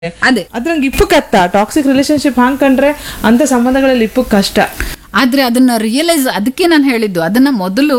ಅದೇ ಅದ್ರಂಗೆ ಇಪ್ಪು ಕತ್ತ toxic relationship ಹಾಂಗ್ ಕಂಡ್ರೆ ಅಂತ ಸಂಬಂಧಗಳಲ್ಲಿ ಇಪ್ಪು ಕಷ್ಟ ಆದ್ರೆ ಅದನ್ನ ರಿಯಲೈಸ್ ಅದಕ್ಕೆ ನಾನು ಹೇಳಿದ್ದು ಅದನ್ನ ಮೊದಲು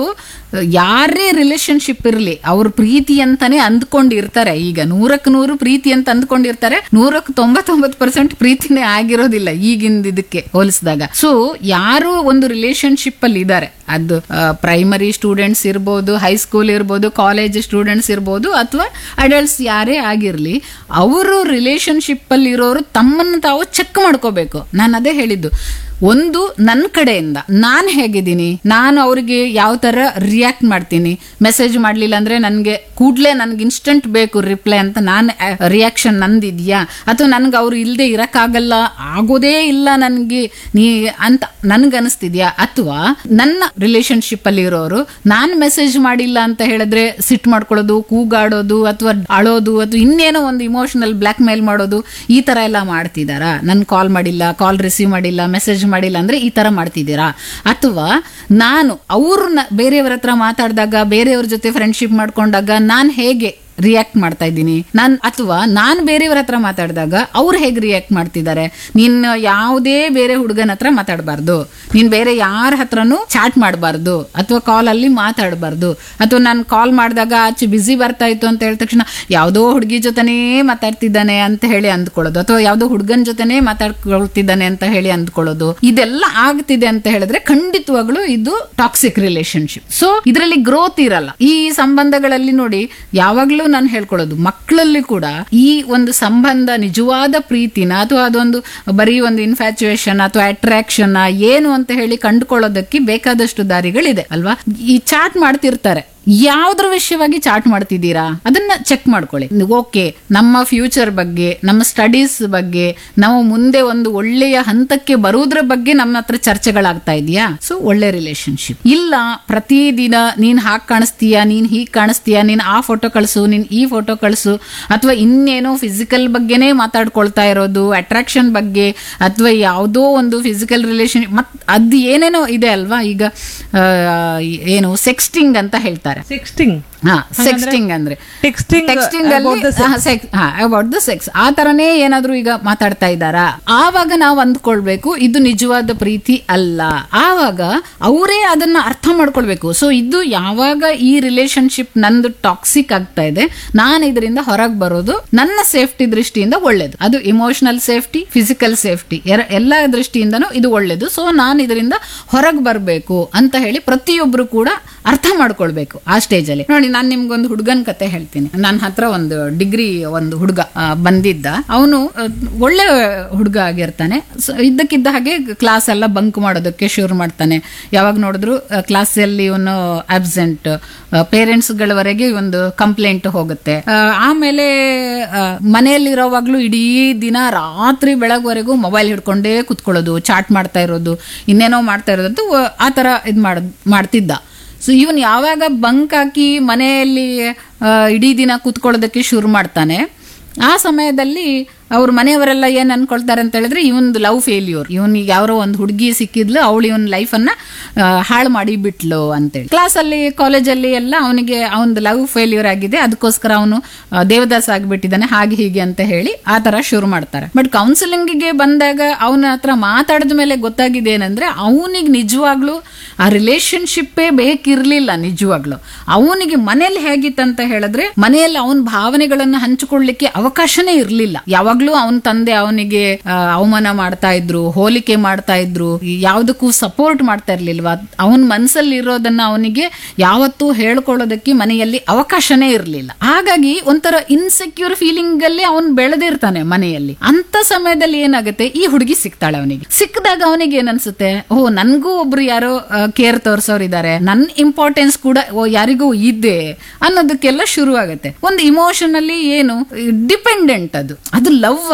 ಯಾರೇ ರಿಲೇಶನ್ಶಿಪ್ ಇರಲಿ ಅವ್ರ ಪ್ರೀತಿ ಅಂತಾನೆ ಅಂದ್ಕೊಂಡಿರ್ತಾರೆ ಈಗ ನೂರಕ್ಕೆ ನೂರು ಪ್ರೀತಿ ಅಂತ ಅಂದ್ಕೊಂಡಿರ್ತಾರೆ ನೂರಕ್ಕೆ ತೊಂಬತ್ತೊಂಬತ್ತು ಪರ್ಸೆಂಟ್ ಪ್ರೀತಿನೇ ಆಗಿರೋದಿಲ್ಲ ಈಗಿಂದ ಇದಕ್ಕೆ ಹೋಲಿಸಿದಾಗ ಸೊ ಯಾರು ಒಂದು ರಿಲೇಶನ್ಶಿಪ್ ಅಲ್ಲಿ ಇದ್ದಾರೆ ಅದು ಪ್ರೈಮರಿ ಸ್ಟೂಡೆಂಟ್ಸ್ ಇರ್ಬೋದು ಹೈಸ್ಕೂಲ್ ಇರ್ಬೋದು ಕಾಲೇಜ್ ಸ್ಟೂಡೆಂಟ್ಸ್ ಇರ್ಬೋದು ಅಥವಾ ಅಡಲ್ಟ್ಸ್ ಯಾರೇ ಆಗಿರ್ಲಿ ಅವರು ರಿಲೇಶನ್ಶಿಪ್ ಅಲ್ಲಿ ಇರೋರು ತಮ್ಮನ್ನು ತಾವು ಚೆಕ್ ಮಾಡ್ಕೋಬೇಕು ನಾನು ಅದೇ ಹೇಳಿದ್ದು ಒಂದು ನನ್ನ ಕಡೆಯಿಂದ ನಾನು ಹೇಗಿದ್ದೀನಿ ನಾನು ಅವ್ರಿಗೆ ಯಾವ ಥರ ರಿಯಾಕ್ಟ್ ಮಾಡ್ತೀನಿ ಮೆಸೇಜ್ ಮಾಡಲಿಲ್ಲ ಅಂದರೆ ನನಗೆ ಕೂಡಲೇ ನನಗೆ ಇನ್ಸ್ಟಂಟ್ ಬೇಕು ರಿಪ್ಲೈ ಅಂತ ನಾನು ರಿಯಾಕ್ಷನ್ ನಂದಿದ್ಯಾ ಅಥವಾ ನನಗೆ ಅವ್ರು ಇಲ್ಲದೆ ಇರೋಕ್ಕಾಗಲ್ಲ ಆಗೋದೇ ಇಲ್ಲ ನನಗೆ ನೀ ಅಂತ ನನಗೆ ಅನಿಸ್ತಿದ್ಯಾ ಅಥವಾ ನನ್ನ ರಿಲೇಶನ್ಶಿಪ್ ಅಲ್ಲಿ ಇರೋರು ನಾನು ಮೆಸೇಜ್ ಮಾಡಿಲ್ಲ ಅಂತ ಹೇಳಿದ್ರೆ ಸಿಟ್ ಮಾಡ್ಕೊಳ್ಳೋದು ಕೂಗಾಡೋದು ಅಥವಾ ಅಳೋದು ಅಥವಾ ಇನ್ನೇನೋ ಒಂದು ಇಮೋಷನಲ್ ಬ್ಲ್ಯಾಕ್ ಮೇಲ್ ಮಾಡೋದು ಈ ತರ ಎಲ್ಲ ಮಾಡ್ತಿದಾರಾ ನನ್ ಕಾಲ್ ಮಾಡಿಲ್ಲ ಕಾಲ್ ರಿಸೀವ್ ಮಾಡಿಲ್ಲ ಮೆಸೇಜ್ ಮಾಡಿಲ್ಲ ಅಂದ್ರೆ ಈ ತರ ಮಾಡ್ತಿದ್ದೀರಾ ಅಥವಾ ನಾನು ಅವ್ರನ್ನ ಬೇರೆಯವ್ರ ಹತ್ರ ಮಾತಾಡಿದಾಗ ಬೇರೆಯವ್ರ ಜೊತೆ ಫ್ರೆಂಡ್ಶಿಪ್ ಮಾಡ್ಕೊಂಡಾಗ ನಾನು ಹೇಗೆ ರಿಯಾಕ್ಟ್ ಮಾಡ್ತಾ ಇದ್ದೀನಿ ನಾನು ಅಥವಾ ನಾನು ಬೇರೆಯವ್ರ ಹತ್ರ ಮಾತಾಡಿದಾಗ ಅವ್ರು ಹೇಗೆ ರಿಯಾಕ್ಟ್ ಮಾಡ್ತಿದ್ದಾರೆ ನೀನ್ ಯಾವುದೇ ಬೇರೆ ಹುಡುಗನ ಹತ್ರ ಮಾತಾಡಬಾರ್ದು ನೀನ್ ಬೇರೆ ಯಾರ ಹತ್ರನೂ ಚಾಟ್ ಮಾಡಬಾರ್ದು ಅಥವಾ ಕಾಲಲ್ಲಿ ಮಾತಾಡಬಾರ್ದು ಅಥವಾ ನಾನು ಕಾಲ್ ಮಾಡಿದಾಗ ಆಚೆ ಬಿಸಿ ಬರ್ತಾ ಇತ್ತು ಅಂತ ಹೇಳಿದ ತಕ್ಷಣ ಯಾವುದೋ ಹುಡುಗಿ ಜೊತೆನೇ ಮಾತಾಡ್ತಿದ್ದಾನೆ ಅಂತ ಹೇಳಿ ಅಂದ್ಕೊಳ್ಳೋದು ಅಥವಾ ಯಾವುದೋ ಹುಡುಗನ ಜೊತೆನೇ ಮಾತಾಡ್ಕೊಳ್ತಿದ್ದಾನೆ ಅಂತ ಹೇಳಿ ಅಂದ್ಕೊಳ್ಳೋದು ಇದೆಲ್ಲ ಆಗ್ತಿದೆ ಅಂತ ಹೇಳಿದ್ರೆ ಖಂಡಿತವಾಗ್ಲೂ ಇದು ಟಾಕ್ಸಿಕ್ ರಿಲೇಶನ್ಶಿಪ್ ಸೊ ಇದರಲ್ಲಿ ಗ್ರೋತ್ ಇರಲ್ಲ ಈ ಸಂಬಂಧಗಳಲ್ಲಿ ನೋಡಿ ಯಾವಾಗ್ಲೂ ನಾನು ಹೇಳ್ಕೊಳ್ಳೋದು ಮಕ್ಕಳಲ್ಲಿ ಕೂಡ ಈ ಒಂದು ಸಂಬಂಧ ನಿಜವಾದ ಪ್ರೀತಿನ ಅಥವಾ ಅದೊಂದು ಬರೀ ಒಂದು ಇನ್ಫ್ಯಾಚುಯೇಷನ್ ಅಥವಾ ಅಟ್ರಾಕ್ಷನ್ ಏನು ಅಂತ ಹೇಳಿ ಕಂಡುಕೊಳ್ಳೋದಕ್ಕೆ ಬೇಕಾದಷ್ಟು ದಾರಿಗಳಿದೆ ಅಲ್ವಾ ಈ ಚಾಟ್ ಮಾಡ್ತಿರ್ತಾರೆ ಯಾವ್ದ್ರ ವಿಷಯವಾಗಿ ಚಾಟ್ ಮಾಡ್ತಿದ್ದೀರಾ ಅದನ್ನ ಚೆಕ್ ಮಾಡ್ಕೊಳ್ಳಿ ಓಕೆ ನಮ್ಮ ಫ್ಯೂಚರ್ ಬಗ್ಗೆ ನಮ್ಮ ಸ್ಟಡೀಸ್ ಬಗ್ಗೆ ನಾವು ಮುಂದೆ ಒಂದು ಒಳ್ಳೆಯ ಹಂತಕ್ಕೆ ಬರುವುದ್ರ ಬಗ್ಗೆ ನಮ್ಮ ಹತ್ರ ಚರ್ಚೆಗಳಾಗ್ತಾ ಇದೆಯಾ ಸೊ ಒಳ್ಳೆ ರಿಲೇಶನ್ಶಿಪ್ ಇಲ್ಲ ಪ್ರತಿದಿನ ನೀನ್ ಹಾಗೆ ಕಾಣಿಸ್ತೀಯಾ ನೀನ್ ಹೀಗ್ ಕಾಣಿಸ್ತೀಯಾ ನೀನ್ ಆ ಫೋಟೋ ಕಳಿಸು ನೀನ್ ಈ ಫೋಟೋ ಕಳಿಸು ಅಥವಾ ಇನ್ನೇನೋ ಫಿಸಿಕಲ್ ಬಗ್ಗೆನೇ ಮಾತಾಡ್ಕೊಳ್ತಾ ಇರೋದು ಅಟ್ರಾಕ್ಷನ್ ಬಗ್ಗೆ ಅಥವಾ ಯಾವುದೋ ಒಂದು ಫಿಸಿಕಲ್ ರಿಲೇಶನ್ ಮತ್ ಅದು ಏನೇನೋ ಇದೆ ಅಲ್ವಾ ಈಗ ಆ, ಏನು ಸೆಕ್ಸ್ಟಿಂಗ್ ಅಂತ ಹೇಳ್ತಾರೆ ಸಿಕ್ಸ್ಟಿಂಗ್ ಹಾ ಸೆಕ್ಸ್ಟಿಂಗ್ ಅಂದ್ರೆ Texting ಟೆಕ್ಸ್ಟಿಂಗ್ about the ಅಲ್ಲಿ ಅಬೌಟ್ ದ ಸೆಕ್ಸ್ ಆ ತರನೇ ಏನಾದ್ರೂ ಈಗ ಮಾತಾಡ್ತಾ ಇದ್ದಾರಾ ಆವಾಗ ನಾವು ಅಂದ್ಕೊಳ್ಬೇಕು ಇದು ನಿಜವಾದ ಪ್ರೀತಿ ಅಲ್ಲ ಆವಾಗ ಅವರೇ ಅದನ್ನ ಅರ್ಥ ಮಾಡ್ಕೊಳ್ಬೇಕು ಸೊ ಇದು ಯಾವಾಗ ಈ ರಿಲೇಶನ್ಶಿಪ್ ನಂದು ಟಾಕ್ಸಿಕ್ ಆಗ್ತಾ ಇದೆ ನಾನು ಇದರಿಂದ ಹೊರಗೆ ಬರೋದು ನನ್ನ ಸೇಫ್ಟಿ ದೃಷ್ಟಿಯಿಂದ ಒಳ್ಳೇದು ಅದು ಇಮೋಷನಲ್ ಸೇಫ್ಟಿ ಫಿಸಿಕಲ್ ಸೇಫ್ಟಿ ಎಲ್ಲ ದೃಷ್ಟಿಯಿಂದನೂ ಇದು ಒಳ್ಳೇದು ಸೊ ನಾನು ಇದರಿಂದ ಹೊರಗೆ ಬರಬೇಕು ಅಂತ ಹೇಳಿ ಪ್ರತಿಯೊಬ್ರು ಕೂಡ ಅರ್ಥ ಮಾಡ್ಕೊಳ್ಬೇಕು ಆ ಸ್ಟೇಜ್ ಅಲ್ಲಿ ನೋಡಿ ನಾನು ನಿಮ್ಗೊಂದು ಹುಡುಗನ ಕತೆ ಹೇಳ್ತೀನಿ ನನ್ನ ಹತ್ರ ಒಂದು ಡಿಗ್ರಿ ಒಂದು ಹುಡುಗ ಆ, ಬಂದಿದ್ದ ಅವನು ಒಳ್ಳೆ ಹುಡುಗ ಆಗಿರ್ತಾನೆ So, ಇದ್ದಕ್ಕಿದ್ದ ಹಾಗೆ ಕ್ಲಾಸ್ ಎಲ್ಲ ಬಂಕ್ ಮಾಡೋದಕ್ಕೆ ಶುರು ಮಾಡ್ತಾನೆ ಯಾವಾಗ ನೋಡಿದ್ರು ಕ್ಲಾಸಲ್ಲಿ ಇವನು ಆಬ್ಸೆಂಟ್ ಪೇರೆಂಟ್ಸ್ಗಳವರೆಗೆ ಒಂದು ಕಂಪ್ಲೇಂಟ್ ಹೋಗುತ್ತೆ ಆ, ಆಮೇಲೆ ಆ, ಮನೆಯಲ್ಲಿರೋವಾಗ್ಲೂ ಇಡೀ ದಿನ ರಾತ್ರಿ ಬೆಳಗ್ವರೆಗೂ ಮೊಬೈಲ್ ಹಿಡ್ಕೊಂಡೇ ಕುತ್ಕೊಳ್ಳೋದು ಚಾಟ್ ಮಾಡ್ತಾ ಇರೋದು ಇನ್ನೇನೋ ಮಾಡ್ತಾ ಇರೋದು ಆ ಥರ ಇದು ಮಾಡ್ ಮಾಡ್ತಿದ್ದ ಸೊ ಇವನ್ ಯಾವಾಗ ಬಂಕ್ ಹಾಕಿ ಮನೆಯಲ್ಲಿ ಆ, ಇಡೀ ದಿನ ಕೂತ್ಕೊಳ್ಳೋದಕ್ಕೆ ಶುರು ಮಾಡ್ತಾನೆ ಆ ಸಮಯದಲ್ಲಿ ಅವ್ರ ಮನೆಯವರೆಲ್ಲ ಏನ್ ಅನ್ಕೊಳ್ತಾರೆ ಅಂತ ಹೇಳಿದ್ರೆ ಇವನ್ದು ಲವ್ ಫೇಲ್ಯೂರ್ ಇವನಿಗೆ ಯಾರೋ ಒಂದು ಹುಡುಗಿ ಸಿಕ್ಕಿದ್ಲು ಅವಳು ಇವನ್ ಲೈಫನ್ನ ಹಾಳು ಮಾಡಿ ಬಿಟ್ಲು ಅಂತೇಳಿ ಕ್ಲಾಸಲ್ಲಿ ಕಾಲೇಜಲ್ಲಿ ಎಲ್ಲ ಅವನಿಗೆ ಅವನದು ಲವ್ ಫೇಲ್ಯೂರ್ ಆಗಿದೆ ಅದಕ್ಕೋಸ್ಕರ ಅವನು ದೇವದಾಸ್ ಆಗಿಬಿಟ್ಟಿದ್ದಾನೆ ಹಾಗೆ ಹೀಗೆ ಅಂತ ಹೇಳಿ ಆ ತರ ಶುರು ಮಾಡ್ತಾರೆ ಬಟ್ ಕೌನ್ಸಿಲಿಂಗಿಗೆ ಬಂದಾಗ ಅವನ ಹತ್ರ ಮಾತಾಡಿದ ಮೇಲೆ ಗೊತ್ತಾಗಿದೆ ಏನಂದ್ರೆ ಅವನಿಗೆ ನಿಜವಾಗ್ಲೂ ಆ ರಿಲೇಶನ್ಶಿಪ್ಪೇ ಬೇಕಿರ್ಲಿಲ್ಲ ನಿಜವಾಗ್ಲು ಅವನಿಗೆ ಮನೇಲಿ ಹೇಗಿತ್ತಂತ ಹೇಳಿದ್ರೆ ಮನೆಯಲ್ಲಿ ಅವನ ಭಾವನೆಗಳನ್ನ ಹಂಚಿಕೊಳ್ಳಿಕ್ಕೆ ಅವಕಾಶನೇ ಇರ್ಲಿಲ್ಲ ಯಾವಾಗ್ಲೂ ಅವನ ತಂದೆ ಅವನಿಗೆ ಆ, ಅವಮಾನ ಮಾಡ್ತಾ ಇದ್ರು ಹೋಲಿಕೆ ಮಾಡ್ತಾ ಇದ್ರು ಯಾವ್ದಕ್ಕೂ ಸಪೋರ್ಟ್ ಮಾಡ್ತಾ ಇರ್ಲಿಲ್ವಾ ಅವನ ಮನ್ಸಲ್ಲಿ ಇರೋದನ್ನ ಅವನಿಗೆ ಯಾವತ್ತೂ ಹೇಳ್ಕೊಳ್ಳೋದಕ್ಕೆ ಮನೆಯಲ್ಲಿ ಅವಕಾಶನೇ ಇರ್ಲಿಲ್ಲ ಹಾಗಾಗಿ ಒಂಥರ ಇನ್ಸೆಕ್ಯೂರ್ ಫೀಲಿಂಗ್ ಅಲ್ಲಿ ಅವನ್ ಬೆಳೆದಿರ್ತಾನೆ ಮನೆಯಲ್ಲಿ ಅಂತ ಸಮಯದಲ್ಲಿ ಏನಾಗುತ್ತೆ ಈ ಹುಡುಗಿ ಸಿಗ್ತಾಳೆ ಅವನಿಗೆ ಸಿಕ್ಕಿದಾಗ ಅವನಿಗೆ ಏನನ್ಸುತ್ತೆ ಓ ನನ್ಗೂ ಒಬ್ರು ಯಾರೋ ಕೇರ್ ತೋರ್ಸೋರ್ ಇದಾರೆ ನನ್ ಇಂಪಾರ್ಟೆನ್ಸ್ ಕೂಡ ಓ ಯಾರಿಗೂ ಇದೆ ಅನ್ನೋದಕ್ಕೆಲ್ಲ ಶುರು ಆಗುತ್ತೆ ಒಂದು ಇಮೋಷನಲಿ ಏನು ಡಿಪೆಂಡೆಂಟ್ ಅದು ಅದು ಲವ್ ಅಲ್ಲ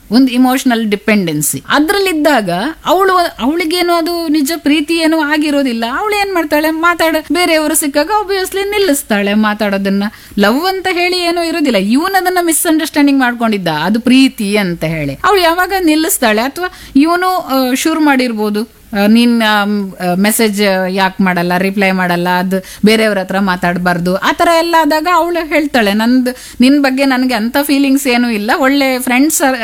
ಒಂದು ಇಮೋಷನಲ್ ಡಿಪೆಂಡೆನ್ಸಿ ಅದ್ರಲ್ಲಿದ್ದಾಗ ಅವಳು ಅವಳಿಗೇನು ಅದು ನಿಜ ಪ್ರೀತಿ ಏನು ಆಗಿರೋದಿಲ್ಲ ಅವಳು ಏನ್ ಮಾಡ್ತಾಳೆ ಮಾತಾಡ ಬೇರೆಯವರು ಸಿಕ್ಕಾಗ ಒಬ್ವಿಯಸ್ಲಿ ನಿಲ್ಲಿಸ್ತಾಳೆ ಮಾತಾಡೋದನ್ನ ಲವ್ ಅಂತ ಹೇಳಿ ಏನೂ ಇರೋದಿಲ್ಲ ಇವನ್ ಅದನ್ನ ಮಿಸ್ಅಂಡರ್ಸ್ಟ್ಯಾಂಡಿಂಗ್ ಮಾಡ್ಕೊಂಡಿದ್ದ ಅದು ಪ್ರೀತಿ ಅಂತ ಹೇಳಿ ಅವಳು ಯಾವಾಗ ನಿಲ್ಲಿಸ್ತಾಳೆ ಅಥವಾ ಇವನು ಶುರು ಮಾಡಿರ್ಬೋದು ಆ, ನೀನ್ ಮೆಸೇಜ್ ಯಾಕೆ ಮಾಡಲ್ಲ ರಿಪ್ಲೈ ಮಾಡಲ್ಲ ಅದು ಬೇರೆಯವ್ರ ಹತ್ರ ಮಾತಾಡಬಾರ್ದು ಆ ಥರ ಎಲ್ಲ ಆದಾಗ ಅವಳು ಹೇಳ್ತಾಳೆ ನಂದು ನಿನ್ ಬಗ್ಗೆ ನನಗೆ ಅಂತ ಫೀಲಿಂಗ್ಸ್ ಏನೂ ಇಲ್ಲ ಒಳ್ಳೆ ಫ್ರೆಂಡ್ಸ್